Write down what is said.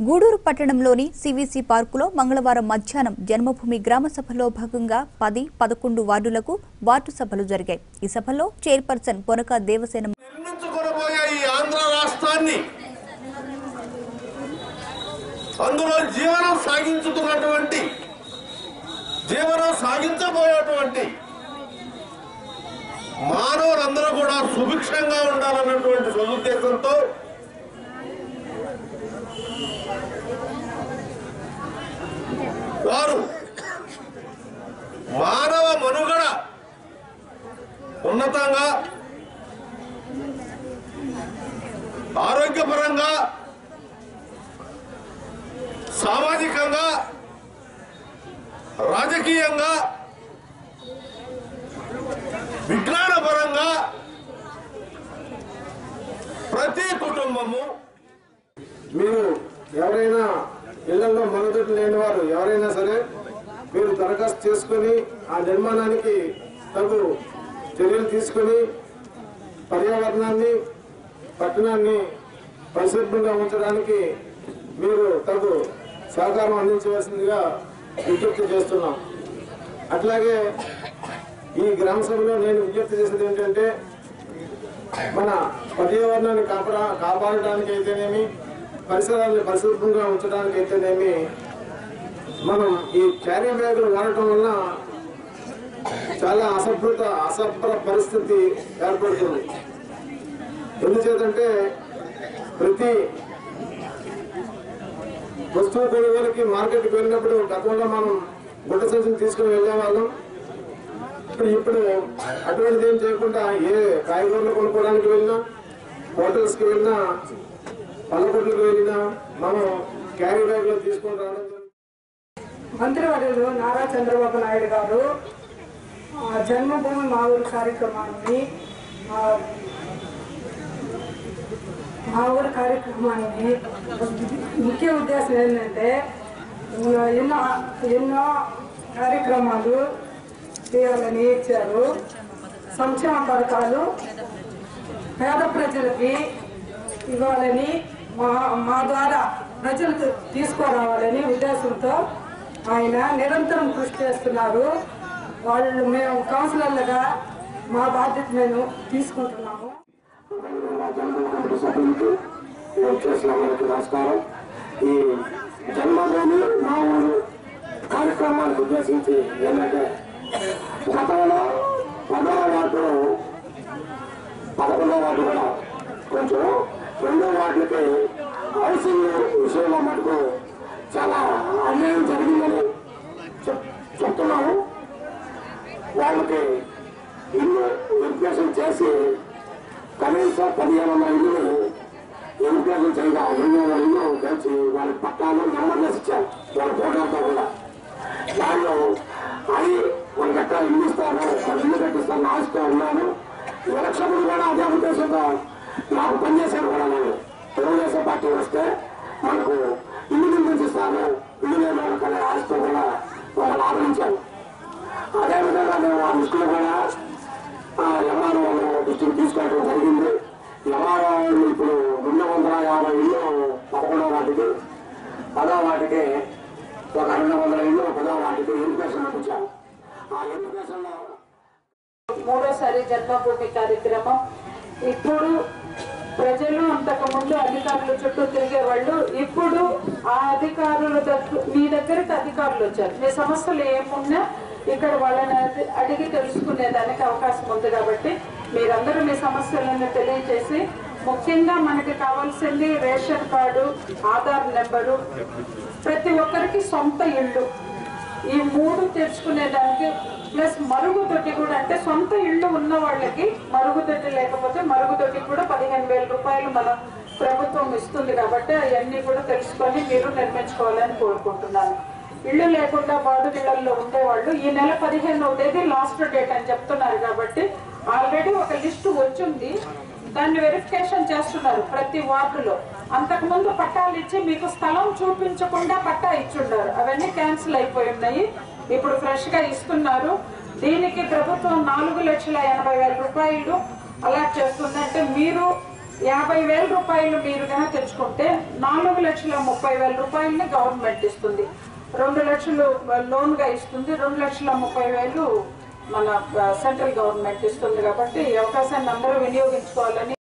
గూడూరు పట్టణంలోని సివిసి పార్కులో మంగళవారం మధ్యాహ్నం జన్మభూమి గ్రామ సభలో భాగంగా పది పదకొండు వార్డులకు వార్డు సభలు జరిగాయి ఈ సభలో చైర్పర్సన్ పొనక దేవసేన నిర్మించుకొనబోయే ఈ ఆంధ్ర రాష్ట్రాన్ని అందులో జీవనం సాగించుతున్నటువంటి జీవనం సాగించబోయేటువంటి మానవులందరూ కూడా సుభిక్షంగా ఉండాలన్నటువంటి సదుద్దేశంతో వారు మానవ మనుగడ ఉన్నతంగా ఆరోగ్యపరంగా సామాజికంగా రాజకీయంగా విజ్ఞానపరంగా ప్రతి కుటుంబము మీరు ఎవరైనా ఇళ్లలో మనుగడ లేని వారు ఎవరైనా సరే మీరు దరఖాస్తు చేసుకొని ఆ నిర్మాణానికి తగు చర్యలు తీసుకొని పర్యావరణాన్ని పట్టణాన్ని పరిశుభ్రంగా ఉంచడానికి మీరు తగు సహకారం అందించవలసిందిగా విజ్ఞప్తి చేస్తున్నాం అట్లాగే ఈ గ్రామ సభలో నేను విజ్ఞప్తి చేసేది ఏంటంటే మన పర్యావరణాన్ని కాపాడ కాపాడటానికి అయితేనేమి పరిసరాలను పరిశుభ్రంగా ఉంచడానికి అయితేనేమి మనం ఈ క్యారీ బ్యాగులు వాడటం వల్ల చాలా అసభ్రత అసభ్ర పరిస్థితి ఏర్పడుతుంది ఎందుచేతంటే ప్రతి వస్తువు కొనుగోలుకి మార్కెట్కి వెళ్ళినప్పుడు గతంలో మనం గుడ్డ సంచులు తీసుకుని వెళ్ళేవాళ్ళం ఇప్పుడు ఇప్పుడు అటువంటిది ఏం చేయకుండా ఏ కాయగూరలు కొనుక్కోవడానికి వెళ్ళినా హోటల్స్ కి వెళ్ళినా పల్లకొట్లకు వెళ్ళినా మనం క్యారీ బ్యాగ్ లో తీసుకొని రావడం జరుగుతుంది. మంత్రివర్యులు నారా చంద్రబాబు నాయుడు గారు ఆ, జన్మభూమి మా ఊరు కార్యక్రమాన్ని ఆ, మా ఊరు కార్యక్రమాన్ని ముఖ్య ఉద్దేశం ఏంటంటే ఆ, ఎన్నో ఎన్నో కార్యక్రమాలు చేయాలని ఇచ్చారు సంక్షేమ పథకాలు పేద ప్రజలకి ఇవ్వాలని మా మా ద్వారా ప్రజలకు తీసుకురావాలని ఉద్దేశంతో ఆయన నిరంతరం కృషి చేస్తున్నారు వాళ్ళు మేము కౌన్సిలర్లుగా మా బాధ్యత మేము తీసుకుంటున్నాము జన్మభూమి సభ్యులకి చేసిన వారికి నమస్కారం ఈ జన్మభూమి మా ఊరు కార్యక్రమానికి ఉద్దేశించి ఏంటంటే గతంలో పదవ వార్డు పదకొండవ వార్డు కూడా కొంచెం రెండో వార్డులకి హౌసింగ్ విషయంలో మటుకు చాలా అన్యాయం జరిగిందని చెప్- చెప్తున్నాము వాళ్ళకి ఇల్లు వెరిఫికేషన్ చేసి కనీసం పదిహేను వందల ఇల్లు ఎన్నికలు చేయగా ఎనిమిది వందల ఇల్లు కలిసి వాళ్ళ పట్టాలు నెంబర్లెస్ ఇచ్చారు వాళ్ళ ఫోటోలతో కూడా వాళ్ళు అది మనకి ఎక్కడ ఇల్లు ఇస్తాను ఒక ఇల్లు కట్టిస్తాను ఆశతో ఉన్నాను ఎలక్షన్ కూడా అదే ఉద్దేశంతో నాకు పనిచేశాను కూడా నేను తెలుగుదేశం పార్టీ వస్తే మనకు ఇల్లు నిర్మించిస్తాను ఇల్లు లేని వాళ్ళకనే ఆశతో కూడా వాళ్ళు ఆదరించాను అదేవిధంగా మేము ఆ దృష్టిలో కూడా ఎంఆర్ఓ దృష్టికి తీసుకోవడం జరిగింది ఎంఆర్ఓ ఇప్పుడు రెండు వందల యాభై ఇల్లు పదకొండవ వాటికి పదవ వాటికి ఒక రెండు వందల ఇల్లు పదవ వాటికి ఎడ్యుకేషన్ ఇచ్చాం ఆ ఎడ్యుకేషన్ లో మూడోసారి జన్మభూమి కార్యక్రమం ఇప్పుడు ప్రజలు అంతకు ముందు అధికారుల చుట్టూ తిరిగేవాళ్ళు ఇప్పుడు ఆ అధికారుల దగ్గర మీ దగ్గరికి అధికారులు వచ్చారు మీ సమస్యలు ఏమున్నా ఇక్కడ వాళ్ళని అడి- అడిగి తెలుసుకునేదానికి అవకాశం ఉంది కాబట్టి మీరందరూ మీ సమస్యలను తెలియజేసి ముఖ్యంగా మనకి కావాల్సింది రేషన్ కార్డు ఆధార్ నెంబరు ప్రతి ఒక్కరికి సొంత ఇల్లు ఈ మూడు తెచ్చుకునేదానికి ప్లస్ మరుగుదొడ్డి కూడా అంటే సొంత ఇల్లు ఉన్న వాళ్ళకి మరుగుదొడ్డి లేకపోతే మరుగుదొడ్డి కూడా పదిహేను వేల రూపాయలు మన ప్రభుత్వం ఇస్తుంది కాబట్టి అవన్నీ కూడా తెలుసుకొని మీరు నిర్మించుకోవాలని కోరుకుంటున్నాను ఇల్లు లేకుండా బాడుగిళ్లలో ఉండేవాళ్ళు ఈ నెల పదిహేను తేదీ లాస్ట్ డేట్ అని చెప్తున్నారు కాబట్టి ఆల్రెడీ ఒక లిస్టు వచ్చింది దాన్ని వెరిఫికేషన్ చేస్తున్నారు ప్రతి వార్డులో అంతకుముందు పట్టాలు ఇచ్చి మీకు స్థలం చూపించకుండా పట్టా ఇచ్చున్నారు అవన్నీ క్యాన్సిల్ అయిపోయి ఉన్నాయి ఇప్పుడు ఫ్రెష్ గా ఇస్తున్నారు దీనికి ప్రభుత్వం నాలుగు లక్షల ఎనభై వేల రూపాయలు అలాట్ చేస్తుంది అంటే మీరు యాభై వేల రూపాయలు మీరు కనుక తెచ్చుకుంటే నాలుగు లక్షల ముప్పై వేల రూపాయలని గవర్నమెంట్ ఇస్తుంది రెండు లక్షలు లోన్ గా ఇస్తుంది రెండు లక్షల ముప్పై వేలు మన సెంట్రల్ గవర్నమెంట్ ఇస్తుంది కాబట్టి ఈ అవకాశాన్ని అందరూ వినియోగించుకోవాలని